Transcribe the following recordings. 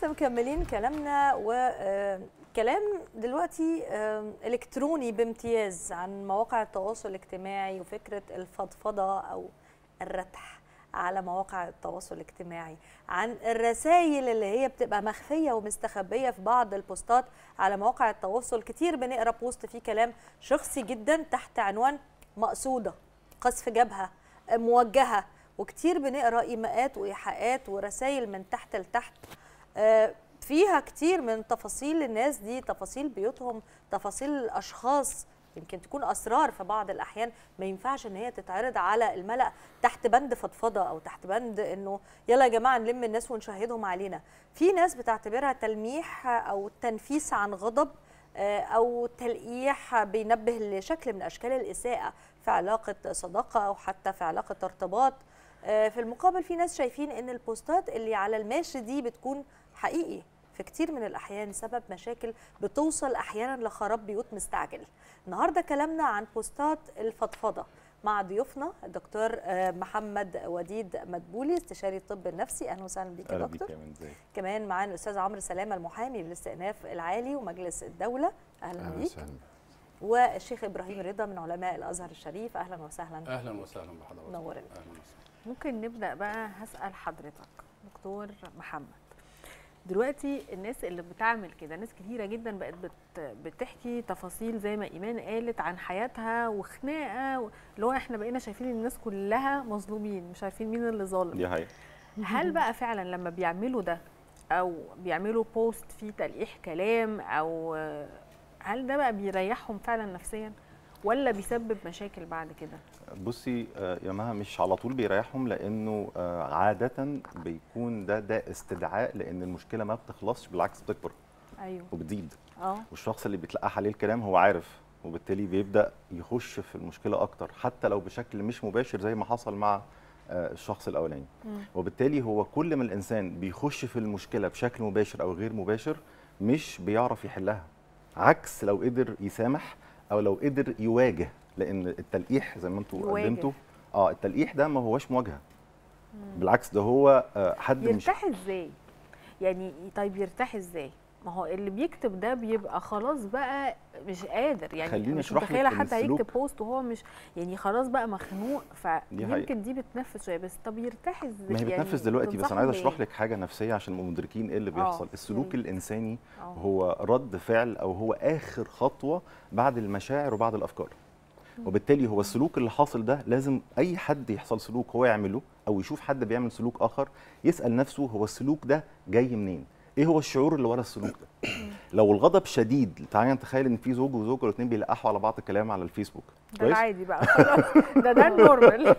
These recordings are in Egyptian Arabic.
ولسه مكملين كلامنا وكلام دلوقتي آه، الكتروني بامتياز عن مواقع التواصل الاجتماعي وفكره الفضفضه او الرتح على مواقع التواصل الاجتماعي عن الرسائل اللي هي بتبقى مخفيه ومستخبيه في بعض البوستات على مواقع التواصل كتير بنقرا بوست فيه كلام شخصي جدا تحت عنوان مقصوده قذف جبهه موجهه وكتير بنقرا ايماءات وايحاءات ورسائل من تحت لتحت آه، فيها كتير من تفاصيل الناس دي تفاصيل بيوتهم تفاصيل الاشخاص يمكن تكون اسرار في بعض الاحيان ما ينفعش ان هي تتعرض على الملا تحت بند فضفضه او تحت بند انه يلا يا جماعه نلم الناس ونشهدهم علينا في ناس بتعتبرها تلميح او تنفيس عن غضب آه، او تلقيح بينبه لشكل من اشكال الاساءه في علاقه صداقه او حتى في علاقه ارتباط آه، في المقابل في ناس شايفين ان البوستات اللي على الماشي دي بتكون حقيقي في كتير من الاحيان سبب مشاكل بتوصل احيانا لخراب بيوت مستعجل النهارده كلامنا عن بوستات الفضفضه مع ضيوفنا الدكتور آه، محمد وديد مدبولي استشاري الطب النفسي اهلا وسهلا بيك يا اهلا بيك دكتور يا من ازيك كمان معانا الاستاذ عمرو سلامه المحامي بالاستئناف العالي ومجلس الدوله اهلا اهلا بيك وسهلا والشيخ ابراهيم رضا من علماء الازهر الشريف اهلا وسهلا اهلا وسهلا بحضرتك نورنا. اهلا وسهلا ممكن نبدا بقى هسال حضرتك دكتور محمد دلوقتي الناس اللي بتعمل كده ناس كتيره جدا بقت بت بتحكي تفاصيل زي ما ايمان قالت عن حياتها وخناقه و- اللي هو احنا بقينا شايفين الناس كلها مظلومين مش عارفين مين اللي ظالم دي حقيقة هل بقى فعلا لما بيعملوا ده او بيعملوا بوست فيه تلقيح كلام او آه، هل ده بقى بيريحهم فعلا نفسيا ولا بيسبب مشاكل بعد كده بصي آه، يا مها مش على طول بيريحهم لانه آه، عادة بيكون ده ده استدعاء لان المشكلة ما بتخلصش بالعكس بتكبر ايوه وبتزيد اه والشخص اللي بيتلقح عليه الكلام هو عارف وبالتالي بيبدا يخش في المشكله اكتر حتى لو بشكل مش مباشر زي ما حصل مع آه، الشخص الاولاني مم. وبالتالي هو كل ما الانسان بيخش في المشكله بشكل مباشر او غير مباشر مش بيعرف يحلها عكس لو قدر يسامح او لو قدر يواجه لان التلقيح زي ما انتوا يواجه. قدمتوا اه التلقيح ده ما هوش مواجهه بالعكس ده هو آه، حد مش يرتاح ازاي يعني طيب يرتاح ازاي ما هو اللي بيكتب ده بيبقى خلاص بقى مش قادر يعني خليني مش أشرح لك متخيله إن حد هيكتب السلوك- بوست وهو مش يعني خلاص بقى مخنوق حقيقة. فيمكن دي بتنفس شويه بس طب يرتاح ازاي ما هي يعني بتنفذ دلوقتي بس انا تنصحهم عايز بإيه؟ اشرح لك حاجه نفسيه عشان نبقى مدركين ايه اللي آه، بيحصل السلوك يا ريت. الانساني آه. هو رد فعل او هو اخر خطوه بعد المشاعر وبعد الافكار وبالتالي هو السلوك اللي حاصل ده لازم اي حد يحصل سلوك هو يعمله او يشوف حد بيعمل سلوك اخر يسال نفسه هو السلوك ده جاي منين ايه هو الشعور اللي ورا السلوك ده لو الغضب شديد تعالى نتخيل ان في زوج وزوجه الاثنين بيلقحوا على بعض كلام على الفيسبوك ده العادي بقى خلاص ده ده النورمال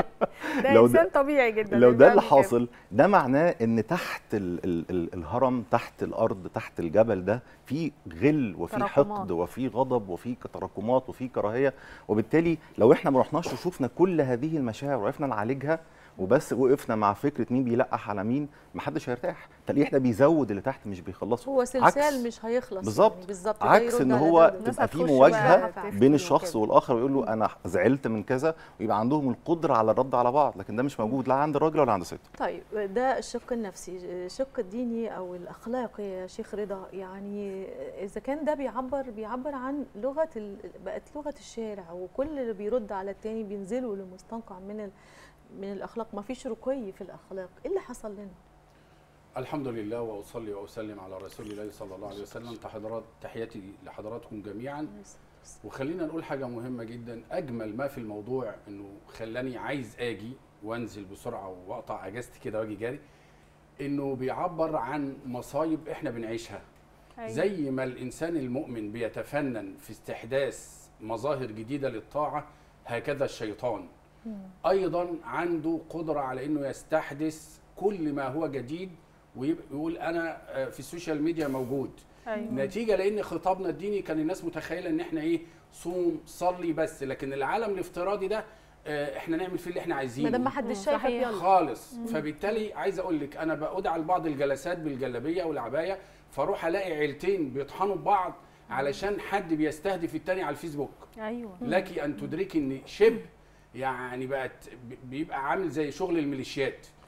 ده لو ده- انسان طبيعي جدا لو ده اللي بيعمل كده. حاصل ده معناه ان تحت ال ال ال الهرم تحت الارض تحت الجبل ده في غل وفي تراكمات. حقد وفي غضب وفي تراكمات وفي كراهيه وبالتالي لو احنا ما رحناش وشوفنا كل هذه المشاعر وعرفنا نعالجها وبس وقفنا مع فكره مين بيلقح على مين محدش هيرتاح التلقيح ده بيزود اللي تحت مش بيخلصه هو عكس- سلسال مش هيخلص بالظبط. يعني بالظبط ده عكس يرد ان على هو ده وده. الناس تبقى في هتخش مواجهه بقى هتفتي بين وكده. الشخص والاخر ويقول له انا زعلت من كذا ويبقى عندهم القدره على الرد على بعض لكن ده مش موجود لا عند الراجل ولا عند الست طيب ده الشق النفسي الشق الديني او الاخلاقي يا شيخ رضا يعني اذا كان ده بيعبر بيعبر عن لغه ال... بقت لغه الشارع وكل اللي بيرد على التاني بينزلوا لمستنقع من ال... من الاخلاق ما فيش رقي في الاخلاق ايه اللي حصل لنا الحمد لله واصلي واسلم على رسول الله صلى الله عليه وسلم تحضرات تحياتي لحضراتكم جميعا وخلينا نقول حاجه مهمه جدا اجمل ما في الموضوع انه خلاني عايز اجي وانزل بسرعه واقطع اجازتي كده واجي جاري انه بيعبر عن مصايب احنا بنعيشها أيوة. زي ما الانسان المؤمن بيتفنن في استحداث مظاهر جديده للطاعه هكذا الشيطان ايضا عنده قدره على انه يستحدث كل ما هو جديد ويقول انا آه، في السوشيال ميديا موجود ايوه نتيجه لان خطابنا الديني كان الناس متخيله ان احنا ايه صوم صلي بس لكن العالم الافتراضي ده آه، احنا نعمل فيه اللي احنا ما عايزينه دام ما حدش مم، شايفك صحيح. يلا خالص فبالتالي عايز اقول لك انا بقعد على بعض الجلسات بالجلابيه والعبايه فاروح الاقي عيلتين بيطحنوا ببعض علشان حد بيستهدف التاني على الفيسبوك ايوه لك ان تدركي ان شبه يعني بقت بيبقى عامل زي شغل الميليشيات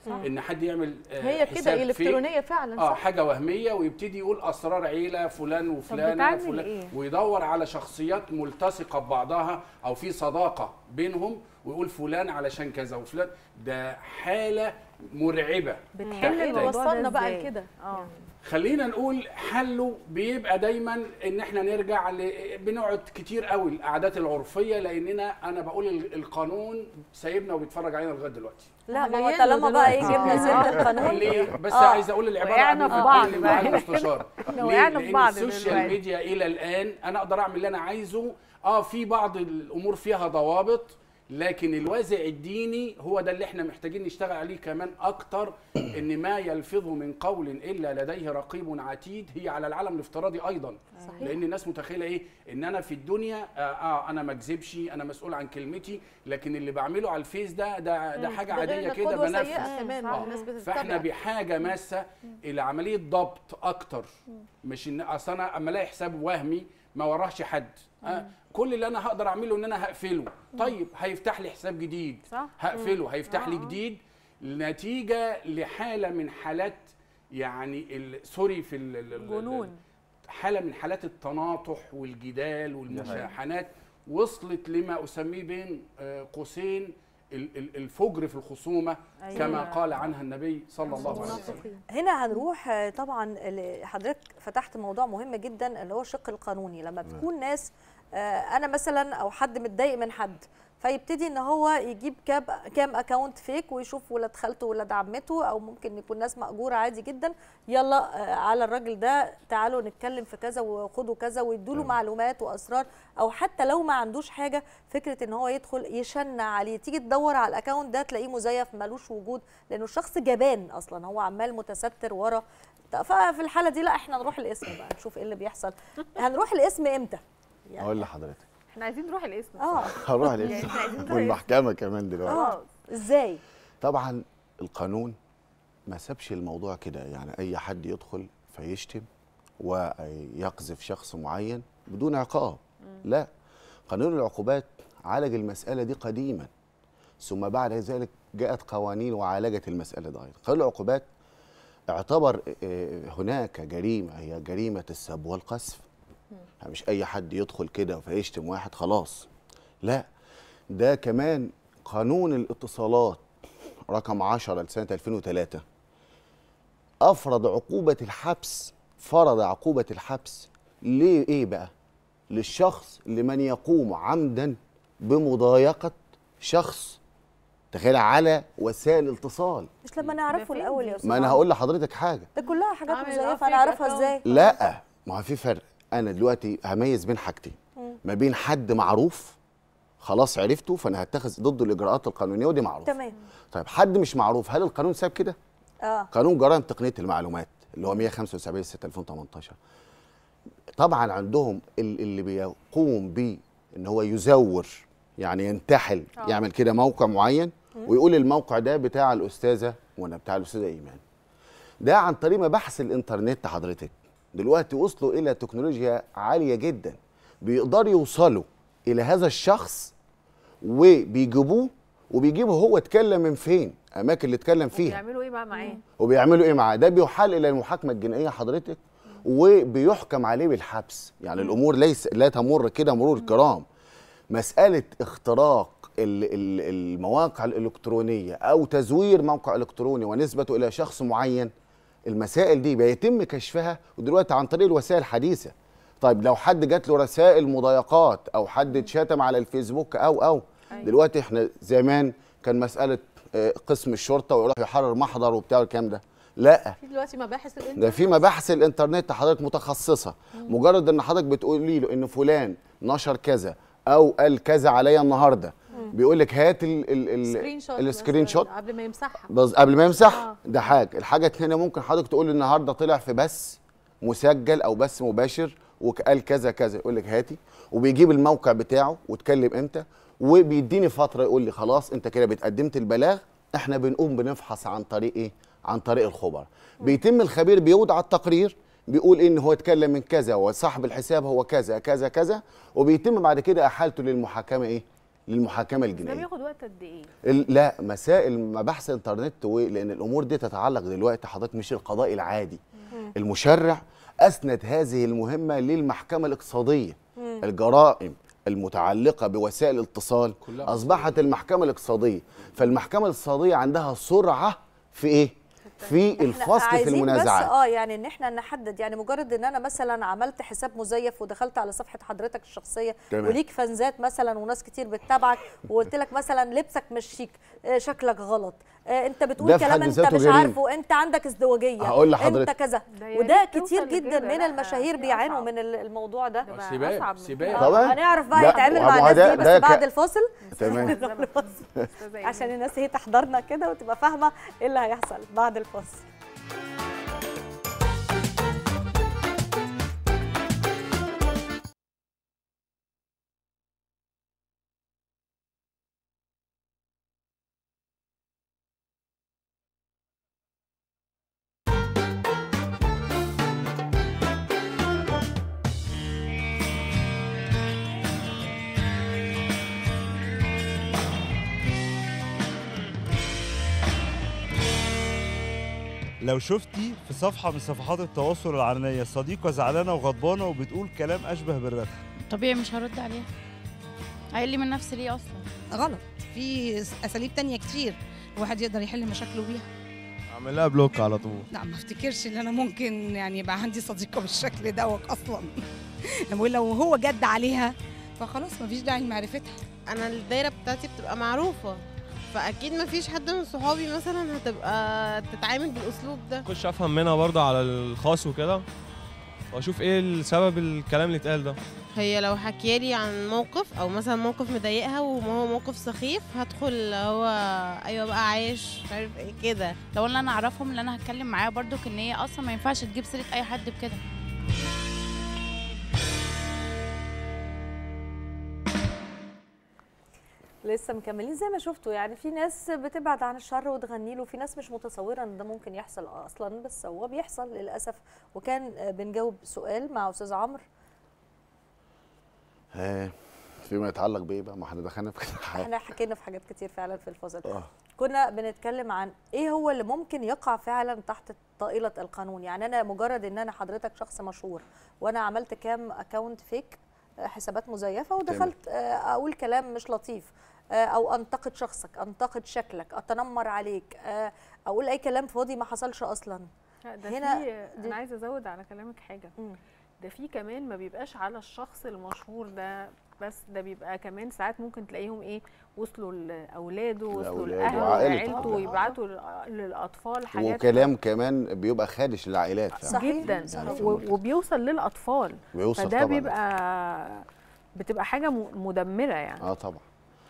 ان حد يعمل آه، هي حساب كده fake. الكترونيه فعلا اه صح حاجه وهميه ويبتدي يقول اسرار عيله فلان وفلانه بتعمل فلان إيه؟ ويدور على شخصيات ملتصقه ببعضها او في صداقه بينهم ويقول فلان علشان كذا وفلان ده حاله مرعبه بتحل تحتاج- الموضوع ده وصلنا بقى إزاي؟ لكده اه خلينا نقول حله بيبقى دايما ان احنا نرجع ل... بنقعد كتير قوي القعدات العرفيه لاننا انا بقول ال- القانون سايبنا وبيتفرج علينا لغايه دلوقتي لا ما هو جايين طالما له بقى دلوقتي. يجيبنا سيره القانون ليه بس آه. عايز اقول العباره وقعنا قبل في ما بعض أتكلم بقى. مع المستشار إحنا ليه؟ وقعنا في لأن بعض السوشيال دلوقتي. ميديا الى الان انا اقدر اعمل اللي انا عايزه اه في بعض الامور فيها ضوابط لكن الوازع الديني هو ده اللي احنا محتاجين نشتغل عليه كمان اكتر ان ما يلفظ من قول الا لديه رقيب عتيد هي على العالم الافتراضي ايضا صحيح. لان الناس متخيله ايه ان انا في الدنيا آه, اه انا ما اكذبش انا مسؤول عن كلمتي لكن اللي بعمله على الفيس ده ده ده حاجه ده غير عاديه إن كده قدوة بنفذ سيئة كمان آه. الناس بتتبع فاحنا بحاجه ماسه الى عمليه ضبط اكتر مش ان اصل انا اما الاقي حساب وهمي ما وراهش حد آه كل اللي انا هقدر اعمله ان انا هقفله طيب هيفتح لي حساب جديد صح. هقفله هيفتح لي آه. جديد نتيجه لحاله من حالات يعني ال- سوري في ال- ال- ال- جنون حاله من حالات التناطح والجدال والمشاحنات وصلت لما اسميه بين آه، قوسين ال- ال- الفجر في الخصومه أيوة. كما قال عنها النبي صلى الله عليه وسلم منافقين هنا هنروح آه، طبعا ل- حضرتك فتحت موضوع مهم جدا اللي هو الشق القانوني لما بتكون ناس آه، انا مثلا او حد متضايق من حد فيبتدي ان هو يجيب كام كام اكونت فيك ويشوف ولاد خالته ولاد عمته او ممكن يكون ناس ماجوره عادي جدا يلا آه، على الراجل ده تعالوا نتكلم في كذا وخدوا كذا ويدوا له معلومات واسرار او حتى لو ما عندوش حاجه فكره ان هو يدخل يشنع عليه تيجي تدور على الاكونت ده تلاقيه مزيف ملوش وجود لانه الشخص جبان اصلا هو عمال متستر ورا ففي الحاله دي لا احنا نروح الاسم بقى نشوف ايه اللي بيحصل هنروح الاسم امتى يعني اقول لحضرتك احنا عايزين نروح الاسم اه هروح يعني لسه إحنا عايزين نروح والمحكمه كمان دلوقتي اه ازاي طبعا القانون ما سابش الموضوع كده يعني اي حد يدخل فيشتم ويقذف شخص معين بدون عقاب لا قانون العقوبات عالج المساله دي قديما ثم بعد ذلك جاءت قوانين وعالجت المساله دي أيضاً. قانون العقوبات اعتبر آه، هناك جريمه هي جريمه السب والقذف يعني مش اي حد يدخل كده فيشتم واحد خلاص لا ده كمان قانون الاتصالات رقم 10 لسنه 2003 افرض عقوبه الحبس فرض عقوبه الحبس ليه ايه بقى للشخص لمن يقوم عمدا بمضايقه شخص تخيل على وسائل الاتصال مش لما نعرفه فين الاول دي؟ يا استاذ ما انا عمرو؟ هقول لحضرتك حاجه ده كلها حاجات عامل مزيفه fake انا اعرفها account. ازاي لا ما هو في فرق انا دلوقتي هميز بين حاجتين ما بين حد معروف خلاص عرفته فانا هتخذ ضده الاجراءات القانونيه ودي معروف تمام طيب حد مش معروف هل القانون ساب كده اه قانون جرائم تقنيه المعلومات اللي هو 175 6 2018 طبعا عندهم ال- اللي بيقوم ب ان هو يزور يعني ينتحل آه. يعمل كده موقع معين ويقول الموقع ده بتاع الاستاذه وانا بتاع الاستاذه ايمان ده عن طريق مباحث الانترنت حضرتك دلوقتي وصلوا الى تكنولوجيا عاليه جدا بيقدروا يوصلوا الى هذا الشخص وبيجيبوه وبيجيبوا هو اتكلم من فين اماكن اللي اتكلم فيها بيعملوا ايه بقى معاه وبيعملوا ايه معاه ده بيحال الى المحاكمه الجنائيه حضرتك وبيحكم عليه بالحبس يعني الامور ليس لا تمر كده مرور الكرام مساله اختراق ال- ال- المواقع الالكترونيه او تزوير موقع الكتروني ونسبته الى شخص معين المسائل دي بيتم كشفها ودلوقتي عن طريق الوسائل الحديثه طيب لو حد جات له رسائل مضايقات او حد اتشتم على الفيسبوك او او أيوة. دلوقتي احنا زمان كان مساله آه، قسم الشرطه ويروح يحرر محضر وبتاع الكلام ده لا في دلوقتي مباحث الانترنت ده في مباحث الانترنت حضرتك متخصصه مجرد ان حضرتك بتقولي له ان فلان نشر كذا او قال كذا عليا النهارده بيقول لك هات ال ال ال سكرين شوت السكرين مثلاً شوت قبل ما يمسحها بس قبل ما يمسح آه. ده حاجه الحاجه الثانيه ممكن حضرتك تقول لي النهارده طلع في بث مسجل او بث مباشر وقال كذا كذا يقول لك هاتي وبيجيب الموقع بتاعه واتكلم امتى وبيديني فتره يقول لي خلاص انت كده بتقدمت البلاغ احنا بنقوم بنفحص عن طريق ايه عن طريق الخبراء بيتم الخبير بيوضع التقرير بيقول ان هو اتكلم من كذا وصاحب الحساب هو كذا كذا كذا وبيتم بعد كده احالته للمحاكمه ايه للمحاكمه ده الجنائيه بياخد وقت قد ايه ال- لا مسائل مباحث الانترنت و- لان الامور دي تتعلق دلوقتي حضرتك مش القضاء العادي المشرع اسند هذه المهمه للمحكمه الاقتصاديه الجرائم المتعلقه بوسائل الاتصال كلها اصبحت المحكمه الاقتصاديه فالمحكمه الاقتصاديه عندها سرعه في ايه في إحنا الفصل في عايزين المنازعات بس اه يعني ان احنا نحدد يعني مجرد ان انا مثلا عملت حساب مزيف ودخلت على صفحه حضرتك الشخصيه تمام. وليك فانزات مثلا وناس كتير بتتابعك وقلت لك مثلا لبسك مش شيك آه، شكلك غلط آه، انت بتقول ده في كلام حد انت ذاته مش جريمة. عارفه انت عندك ازدواجيه هقول لحضرتك. انت كذا ده يا وده ريت كتير توصل جدا لكده. من لا، المشاهير دي بيعانوا أصعب. من ال- الموضوع ده ده سباق بقى اصعب من سباق كده. طبعا. هنعرف بقى لا، يتعامل ما مع هو الناس ده- دي بس ده ك- بعد الفاصل تمام أستاذة عشان إيمان. الناس هي تحضرنا كده وتبقى فاهمه ايه اللي هيحصل بعد الفاصل لو شفتي في صفحة من صفحات التواصل العلنية صديقة زعلانة وغضبانة وبتقول كلام أشبه بالرثا طبيعي مش هرد عليها هيقل من نفسي ليه اصلا غلط في اساليب تانية كتير الواحد يقدر يحل مشاكله بيها أعمل لها بلوك على طول لا ما افتكرش ان انا ممكن يعني يبقى عندي صديقه بالشكل دوت اصلا أنا بقول لو هو جد عليها فخلاص مفيش داعي لمعرفتها انا الدايره بتاعتي بتبقى معروفه فاكيد مفيش حد من صحابي مثلا هتبقى تتعامل بالاسلوب ده اخش افهم منها برضه على الخاص وكده واشوف ايه السبب الكلام اللي اتقال ده هي لو حكيالي عن موقف او مثلا موقف مضايقها وما هو موقف سخيف هدخل هو ايوه بقى عايش مش عارف ايه كده لو اللي انا اعرفهم اللي انا هتكلم معاه برضو ان هي اصلا ما ينفعش تجيب سيره اي حد بكده لسه مكملين زي ما شفتوا يعني في ناس بتبعد عن الشر وتغني له في ناس مش متصوره ان ده ممكن يحصل اصلا بس هو بيحصل للاسف وكان آه، بنجاوب سؤال مع استاذ عمرو ها، فيما يتعلق بايه بقى ما احنا دخلنا في حاجة. احنا حكينا في حاجات كتير فعلا في الفصل اه كنا بنتكلم عن ايه هو اللي ممكن يقع فعلا تحت طائله القانون يعني انا مجرد ان انا حضرتك شخص مشهور وانا عملت كام اكونت فيك آه، حسابات مزيفه ودخلت آه، اقول كلام مش لطيف آه، او انتقد شخصك انتقد شكلك اتنمر عليك آه، اقول اي كلام فاضي ما حصلش اصلا لا، ده هنا في دي- انا عايزه ازود على كلامك حاجه مم. ده في كمان ما بيبقاش على الشخص المشهور ده بس ده بيبقى كمان ساعات ممكن تلاقيهم ايه وصلوا لاولاده وصلوا لأولاده لاهله وعائلته وعيلته طبعاً. ويبعتوا لل- للاطفال حاجات وكلام كمان بيبقى خادش للعائلات فعلا صحيح. جدا يعني في و- المركز. وبيوصل للاطفال بيوصل فده طبعا بيبقى بتبقى حاجه م- مدمره يعني اه طبعا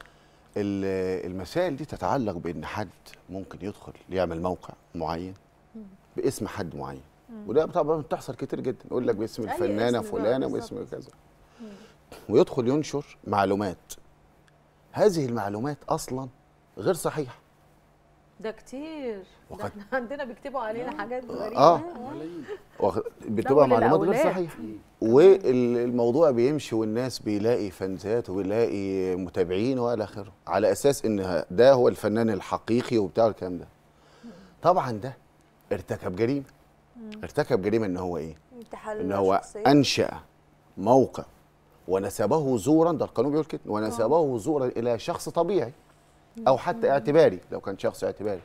ال- المسائل دي تتعلق بان حد ممكن يدخل يعمل موقع معين باسم حد معين وده طبعا بتحصل كتير جدا يقول لك باسم أي الفنانه اسم بقى فلانه بالظبط. واسم كذا ويدخل ينشر معلومات هذه المعلومات اصلا غير صحيحه ده كتير ده وقد- احنا عندنا بيكتبوا علينا حاجات غريبه اه ملايين واخد- بتبقى معلومات غير وللأولاد. صحيحه والموضوع بيمشي والناس بيلاقي فانزات وبيلاقي متابعين والى اخره على اساس ان ده هو الفنان الحقيقي وبتاع الكلام ده طبعا ده ارتكب جريمه ارتكب جريمه ان هو ايه انتحال ان هو شخصية. انشا موقع ونسبه زورا ده القانون بيقول كده ونسبه زورا الى شخص طبيعي او حتى اعتباري لو كان شخص اعتباري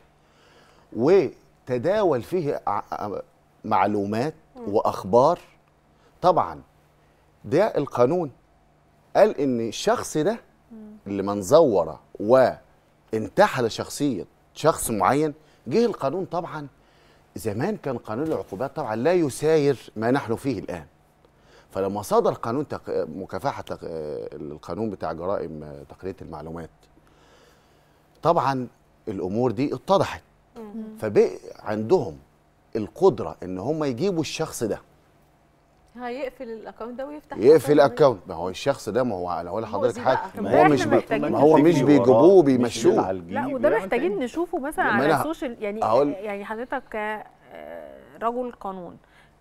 وتداول فيه ع- ع- معلومات واخبار طبعا ده القانون قال ان الشخص ده اللي من زور وانتحل شخصيه شخص معين جه القانون طبعا زمان كان قانون العقوبات طبعا لا يساير ما نحن فيه الان فلما صدر قانون تق... مكافحه تق... القانون بتاع جرائم تقنيه المعلومات طبعا الامور دي اتضحت فبقى عندهم القدره ان هم يجيبوا الشخص ده هيقفل الاكونت ده ويفتح يقفل أكونت الاكونت ما هو الشخص ده ما هو انا هقول لحضرتك مؤذي حاجه بقى. ما طب هو إحنا مش بي... محتاجين ما هو مش تجري بيجيبوه وراه، مش بيمشوه يتعالجيه، لا وده بيعمل محتاجين تاني. نشوفه مثلا ما على أنا السوشيال يعني هقول- يعني حضرتك كرجل قانون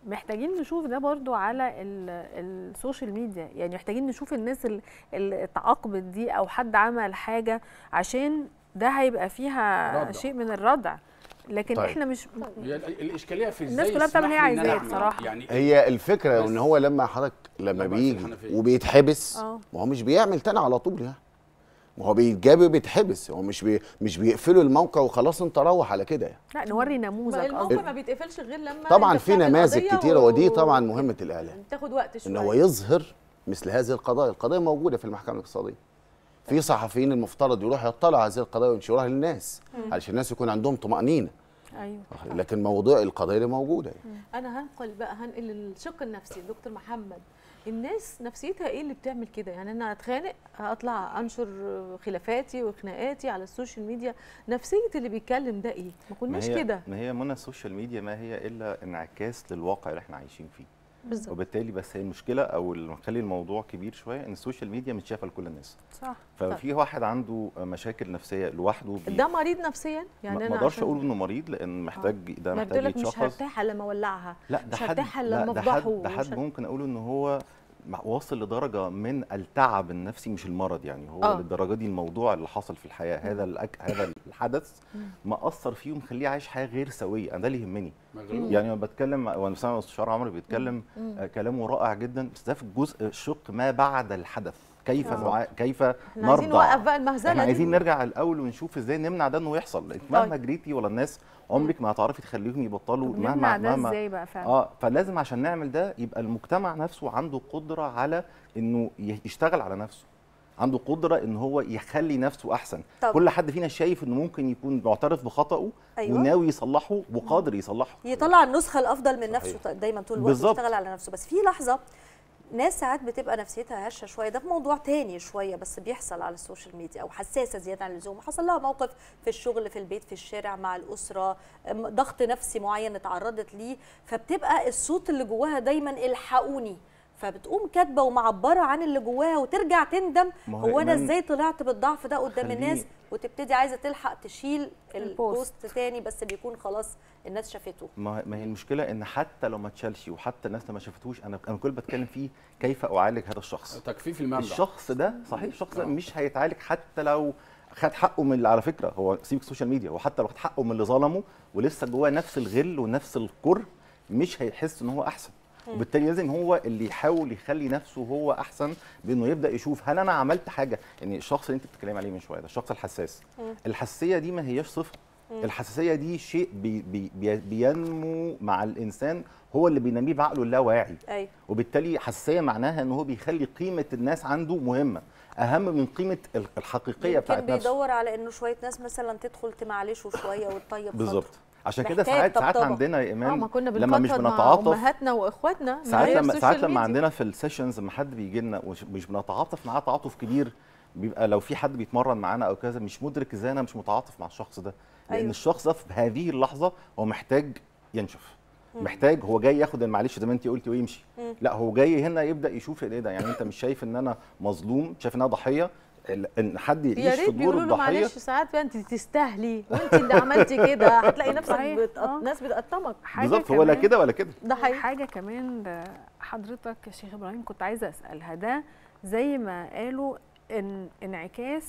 محتاجين نشوف ده برضو على ال- السوشيال ميديا يعني محتاجين نشوف الناس ال- اللي اتعاقبت دي او حد عمل حاجه عشان ده هيبقى فيها ردع. شيء من الردع لكن طيب. احنا مش هي ال- الاشكاليه في الناس ازاي كلها بتعمل يسمح هي لي إن أنا عايزاه أعمل. بصراحة. يعني هي الفكره بس- ان هو لما حضرتك لما لا بأس بيجي الحنفية. وبيتحبس اه ما هو مش بيعمل تاني على طول يعني ما هو بيتجاب وبيتحبس هو مش بي مش بيقفلوا الموقع وخلاص انت روح على كده يعني لا نوري ما نموذج الموقع قصدي ما بيتقفلش غير لما طبعا أنت في بتعمل نماذج قضية كتيره و- ودي طبعا مهمه الاعلام تاخد وقت شويه ان هو يظهر مثل هذه القضايا القضايا موجوده في المحكمه الاقتصاديه في صحفيين المفترض يروحوا يطلعوا على هذه القضايا وينشروها للناس علشان الناس يكون عندهم طمانينه ايوه لكن موضوع القضايا دي موجوده يعني. انا هنقل بقى هنقل للشق النفسي دكتور محمد الناس نفسيتها ايه اللي بتعمل كده يعني انا اتخانق اطلع انشر خلافاتي وخناقاتي على السوشيال ميديا نفسيه اللي بيتكلم ده ايه ما ما كناش هي كده ما هي منى السوشيال ميديا ما هي الا انعكاس للواقع اللي احنا عايشين فيه بالظبط وبالتالي بس هي المشكله او اللي مخلي الموضوع كبير شويه ان السوشيال ميديا متشافه لكل الناس صح ففي واحد عنده مشاكل نفسيه لوحده بي- ده مريض نفسيا يعني ما انا ما اقدرش عشان- اقول انه مريض لان محتاج ده ما محتاج بتقولك مش يتشخص هرتاح الا لما اولعها لا ده مش حد هرتاح لا لما ده افضحه حد ده مش حد ه- ممكن اقول ان هو مع- واصل لدرجه من التعب النفسي مش المرض يعني هو آه. للدرجه دي الموضوع اللي حصل في الحياه هذا الأك... هذا الحدث مأثر فيه ومخليه عايش حياه غير سويه انا ده اللي يهمني مغلوب يعني لما بتكلم وانا سامع الاستشار عمرو بيتكلم آه كلامه رائع جدا بس ده في الجزء الشق ما بعد الحدث كيف آه. نوع... كيف احنا عايزين نرضى نوقف بقى المهزله احنا دي. عايزين نرجع الاول ونشوف ازاي نمنع ده انه يحصل لأن مهما جريتي ولا الناس عمرك ما هتعرفي تخليهم يبطلوا طب مهما نمنع ده مهما ازاي بقى فعلا اه فلازم عشان نعمل ده يبقى المجتمع نفسه عنده قدره على انه ي- يشتغل على نفسه عنده قدره ان هو يخلي نفسه احسن طب. كل حد فينا شايف انه ممكن يكون معترف بخطأه أيوة. وناوي يصلحه وقادر يصلحه يطلع النسخه الافضل من نفسه صحيح. دايما طول الوقت بالظبط. يشتغل على نفسه بس في لحظه ناس ساعات بتبقى نفسيتها هشه شويه ده في موضوع تاني شويه بس بيحصل على السوشيال ميديا او حساسه زياده عن اللزوم حصل لها موقف في الشغل في البيت في الشارع مع الاسره أم، ضغط نفسي معين اتعرضت ليه فبتبقى الصوت اللي جواها دايما الحقوني فبتقوم كاتبه ومعبره عن اللي جواها وترجع تندم ما هو هو انا إيمان- ازاي طلعت بالضعف ده قدام خليني- الناس وتبتدي عايزه تلحق تشيل البوست. البوست تاني بس بيكون خلاص الناس شافته ما ما هي المشكله ان حتى لو ما اتشالش وحتى الناس ما شافتوش انا انا كل بتكلم فيه كيف اعالج هذا الشخص تكفيف المنبع الشخص ده صحيح الشخص ده آه. مش هيتعالج حتى لو خد حقه من اللي على فكره هو سيبك السوشيال ميديا هو حتى لو خد حقه من اللي ظلمه ولسه جواه نفس الغل ونفس الكره مش هيحس ان هو احسن وبالتالي لازم هو اللي يحاول يخلي نفسه هو احسن بانه يبدا يشوف هل انا عملت حاجه يعني الشخص اللي انت بتتكلمي عليه من شويه ده الشخص الحساس الحساسيه دي ما هياش صفه الحساسيه دي شيء بي بي بي بينمو مع الانسان هو اللي بينميه بعقله اللاواعي ايوه وبالتالي حساسيه معناها ان هو بيخلي قيمه الناس عنده مهمه اهم من قيمه ال- الحقيقيه يمكن بتاعت نفسه بيدور على انه شويه ناس مثلا تدخل تمعلشه شويه وتطيب بالظبط عشان كده محتاج ساعات ساعات طبطبة. عندنا يا اه ايمان ما كنا لما مش بنفضفض مع بنتعاطف امهاتنا واخواتنا من ساعات غير لما ساعات السوشيال لما ميديا. عندنا في السيشنز لما حد بيجي لنا ومش مش بنتعاطف معاه تعاطف كبير بيبقى لو في حد بيتمرن معانا او كذا مش مدرك ازاي انا مش متعاطف مع الشخص ده لان أيوة. الشخص ده في هذه اللحظه هو محتاج ينشف محتاج هو جاي ياخد معلش زي ما انت قلتي ويمشي لا هو جاي هنا يبدا يشوف ايه ده يعني انت مش شايف ان انا مظلوم شايف ان انا ضحيه ال- ان حد يا يعيش في ريت دور بيقولوا له الضحيه معلش ساعات بقى انت تستاهلي وانت اللي عملتي كده هتلاقي نفسك صحيح. بتقط... آه. ناس بتقطمك حاجة بالظبط هو لا كمان- كده ولا كده ده حقيقي حاجة كمان ده حضرتك يا شيخ إبراهيم كنت عايزة أسألها ده زي ما قالوا إن انعكاس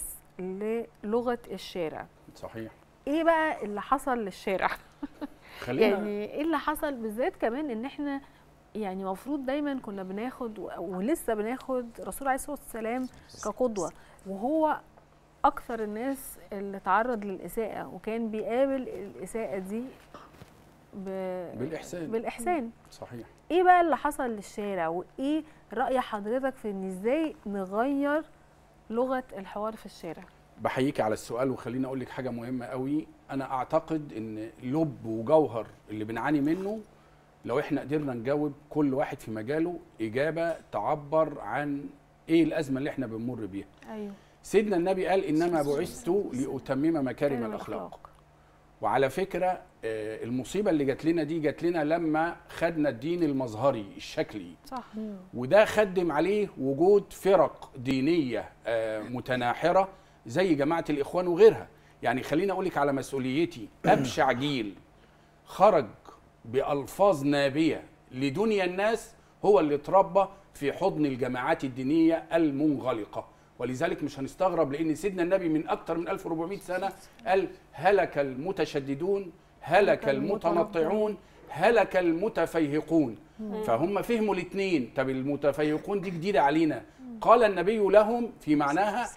للغة الشارع صحيح إيه بقى اللي حصل للشارع؟ خلينا يعني إيه اللي حصل بالذات كمان إن إحنا يعني المفروض دايما كنا بناخد و- ولسه بناخد الرسول عليه الصلاة والسلام كقدوة وهو أكثر الناس اللي تعرض للإساءة وكان بيقابل الإساءة دي ب... بالاحسان بالإحسان صحيح ايه بقى اللي حصل للشارع وايه راي حضرتك في ان ازاي نغير لغه الحوار في الشارع بحييك على السؤال وخليني اقول لك حاجه مهمه قوي انا اعتقد ان لب وجوهر اللي بنعاني منه لو احنا قدرنا نجاوب كل واحد في مجاله اجابه تعبر عن ايه الازمه اللي احنا بنمر بيها ايوه سيدنا النبي قال انما بعثت لاتمم مكارم الاخلاق وعلى فكره آه، المصيبه اللي جات لنا دي جات لنا لما خدنا الدين المظهري الشكلي صح وده خدم عليه وجود فرق دينيه آه، متناحره زي جماعه الاخوان وغيرها يعني خليني اقول لك على مسؤوليتي ابشع جيل خرج بالفاظ نابيه لدنيا الناس هو اللي اتربى في حضن الجماعات الدينيه المنغلقه ولذلك مش هنستغرب لان سيدنا النبي من اكثر من 1400 سنه قال هلك المتشددون هلك المتنطعون هلك المتفيهقون فهم فهموا الاثنين طب المتفيهقون دي جديده علينا قال النبي لهم في معناها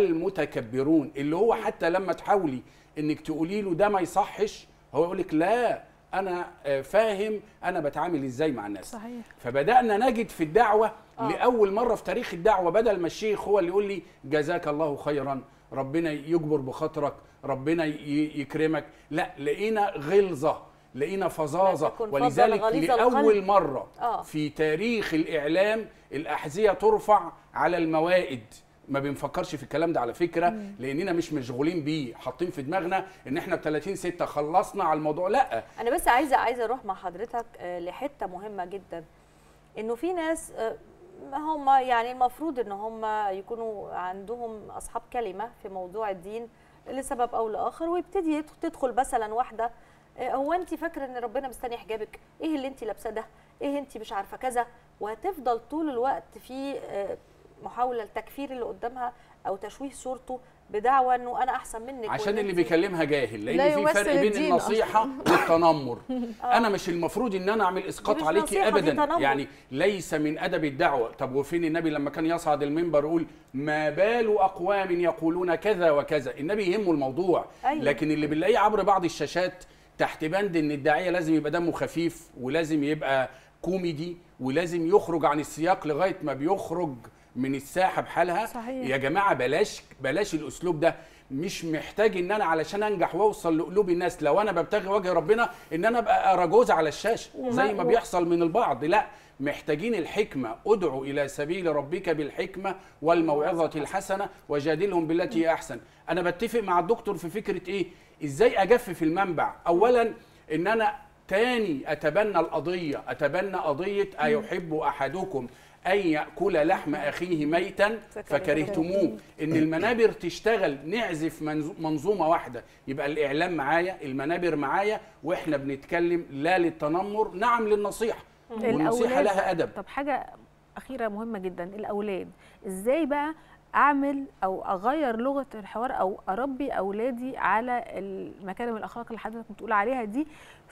المتكبرون اللي هو حتى لما تحاولي انك تقولي له ده ما يصحش هو يقول لك لا انا آه، فاهم انا بتعامل ازاي مع الناس صحيح فبدانا نجد في الدعوه آه. لاول مره في تاريخ الدعوه بدل ما الشيخ هو اللي يقول لي جزاك الله خيرا ربنا يجبر بخاطرك ربنا ي- يكرمك لا لقينا غلظه لقينا فظاظه لا تكن فظا ولذلك غليظ لاول القلب. مره آه. في تاريخ الاعلام الاحذيه ترفع على الموائد ما بنفكرش في الكلام ده على فكره لاننا مش مشغولين بيه حاطين في دماغنا ان احنا ب 30 6 خلصنا على الموضوع لا انا بس عايزه عايزه اروح مع حضرتك آه، لحته مهمه جدا انه في ناس آه، ما هم يعني المفروض ان هم يكونوا عندهم اصحاب كلمه في موضوع الدين لسبب او لاخر ويبتدي يدخ- تدخل مثلا واحده آه، هو انت فاكره ان ربنا مستني حجابك ايه اللي انت لابسه ده ايه انت مش عارفه كذا وهتفضل طول الوقت في آه، محاوله لتكفير اللي قدامها او تشويه صورته بدعوى انه انا احسن منك عشان وإن اللي أنت- بيكلمها جاهل لا لان في يمثل فرق بين الدين النصيحه والتنمر انا مش المفروض ان انا اعمل دي اسقاط مش عليكي نصيحة، دي ابدا تنمر. يعني ليس من ادب الدعوه طب وفين النبي لما كان يصعد المنبر يقول ما بال اقوام يقولون كذا وكذا النبي يهمه الموضوع أيوة. لكن اللي بنلاقيه عبر بعض الشاشات تحت بند ان الداعيه لازم يبقى دمه خفيف ولازم يبقى كوميدي ولازم يخرج عن السياق لغايه ما بيخرج من الساحه بحالها صحيح. يا جماعه بلاش بلاش الاسلوب ده مش محتاج ان انا علشان انجح واوصل لقلوب الناس لو انا ببتغي وجه ربنا ان انا ابقى اراجوز على الشاشه زي ما بيحصل من البعض لا محتاجين الحكمه ادعو الى سبيل ربك بالحكمه والموعظه الحسنه وجادلهم بالتي هي احسن انا بتفق مع الدكتور في فكره ايه ازاي اجفف المنبع اولا ان انا تاني اتبنى القضيه اتبنى قضيه ايحب احدكم ان ياكل لحم اخيه ميتا فكرهتموه ان المنابر تشتغل نعزف منظو- منظومه واحده يبقى الاعلام معايا المنابر معايا واحنا بنتكلم لا للتنمر نعم للنصيحه والنصيحه الأولاد- لها ادب طب حاجه اخيره مهمه جدا الاولاد ازاي بقى اعمل او اغير لغه الحوار او اربي اولادي على المكارم الاخلاق اللي حضرتك بتقول عليها دي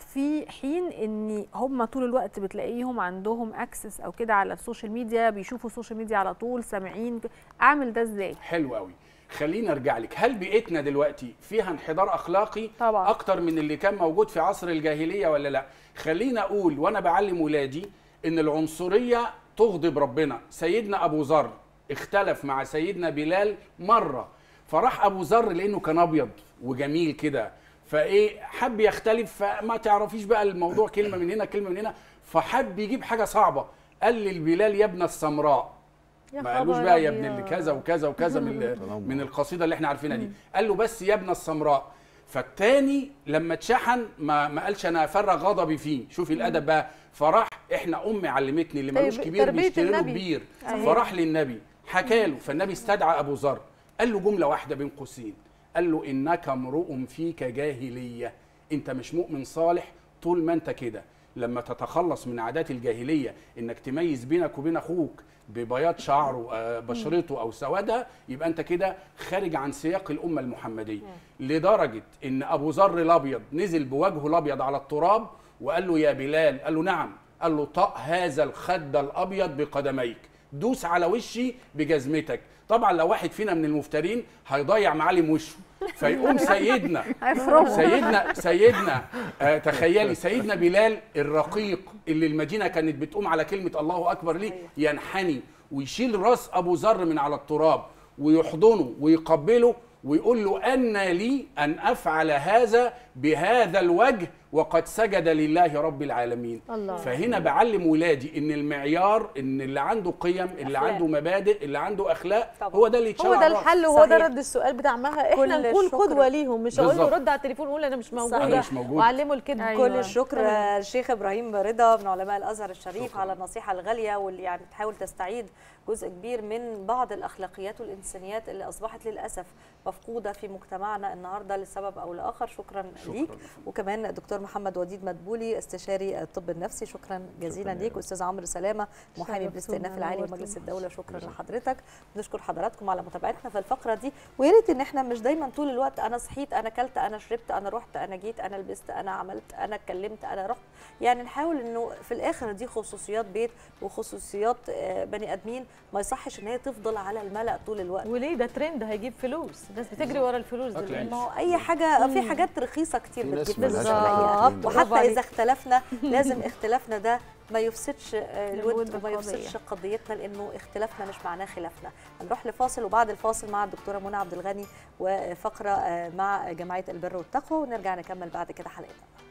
في حين ان هم طول الوقت بتلاقيهم عندهم اكسس او كده على السوشيال ميديا بيشوفوا السوشيال ميديا على طول سامعين اعمل ده ازاي حلو قوي خلينا ارجع لك هل بيئتنا دلوقتي فيها انحدار اخلاقي طبعا. اكتر من اللي كان موجود في عصر الجاهليه ولا لا خلينا اقول وانا بعلم ولادي ان العنصريه تغضب ربنا سيدنا ابو ذر اختلف مع سيدنا بلال مره فراح ابو ذر لانه كان ابيض وجميل كده فايه حب يختلف فما تعرفيش بقى الموضوع كلمه من هنا كلمه من هنا فحب يجيب حاجه صعبه قال للبلال يا ابن السمراء يا ما قالوش خبر بقى يا ابن أبيض. اللي كذا وكذا وكذا من ال- من القصيده اللي احنا عارفينها دي قال له بس يا ابن السمراء فالتاني لما اتشحن ما ما قالش انا افرغ غضبي فيه شوفي الادب بقى فراح احنا امي علمتني اللي ملوش تربية- كبير تربية بيشتري له النبي. كبير أيوة. فراح للنبي حكى له فالنبي استدعى ابو ذر قال له جمله واحده بين قوسين قال له انك امرؤ فيك جاهليه انت مش مؤمن صالح طول ما انت كده لما تتخلص من عادات الجاهليه انك تميز بينك وبين اخوك ببياض شعره آه، بشرته او سوادها يبقى انت كده خارج عن سياق الامه المحمديه لدرجه ان ابو ذر الابيض نزل بوجهه الابيض على التراب وقال له يا بلال قال له نعم قال له طأ هذا الخد الابيض بقدميك دوس على وشي بجزمتك طبعا لو واحد فينا من المفترين هيضيع معالم وشه فيقوم سيدنا سيدنا سيدنا آه تخيلي سيدنا بلال الرقيق اللي المدينه كانت بتقوم على كلمه الله اكبر ليه ينحني ويشيل راس ابو ذر من على التراب ويحضنه ويقبله ويقول له أن لي أن أفعل هذا بهذا الوجه وقد سجد لله رب العالمين الله. فهنا بعلم ولادي ان المعيار ان اللي عنده قيم اللي أخلاق. عنده مبادئ اللي عنده اخلاق طبعا. هو ده اللي يتشال هو على ده الرأس. الحل وهو ده صحيح. رد السؤال بتاع مها كل احنا نكون الشكر. قدوه ليهم مش اقول له بالظبط. رد على التليفون وقول انا مش موجوده أنا مش موجود. واعلمه الكذب أيوة. كل الشكر تمام. الشيخ ابراهيم رضا من علماء الازهر الشريف على النصيحه الغاليه واللي يعني بتحاول تستعيد جزء كبير من بعض الاخلاقيات والانسانيات اللي اصبحت للاسف مفقوده في مجتمعنا النهارده لسبب او لاخر شكرا ليك وكمان الدكتور محمد وديد مدبولي استشاري الطب النفسي شكرا جزيلا شكراً يا ليك رب. واستاذ عمرو سلامه محامي شرفتونا، بالاستئناف العالي نورتونا. ومجلس الدوله شكرا شكراً. لحضرتك بنشكر حضراتكم على متابعتنا في الفقره دي ويا ريت ان احنا مش دايما طول الوقت انا صحيت انا اكلت انا شربت انا رحت انا جيت انا لبست انا عملت انا اتكلمت انا رحت يعني نحاول انه في الاخر دي خصوصيات بيت وخصوصيات آه، بني ادمين ما يصحش ان هي تفضل على الملأ طول الوقت وليه ده ترند هيجيب فلوس الناس بتجري ورا الفلوس أكل دلوقتي عيش. ما هو اي حاجه في حاجات رخيصه كتير في ناس بتجيب ملهاش فلوس علاقة قليلة. بالدين ده. برافو وحتى اذا عليك. اختلفنا لازم اختلافنا ده ما يفسدش آه، الود الود وما قضية. يفسدش قضيتنا لانه اختلافنا مش معناه خلافنا هنروح لفاصل وبعد الفاصل مع الدكتوره منى عبد الغني وفقره آه، مع جمعيه البر والتقوى ونرجع نكمل بعد كده حلقتنا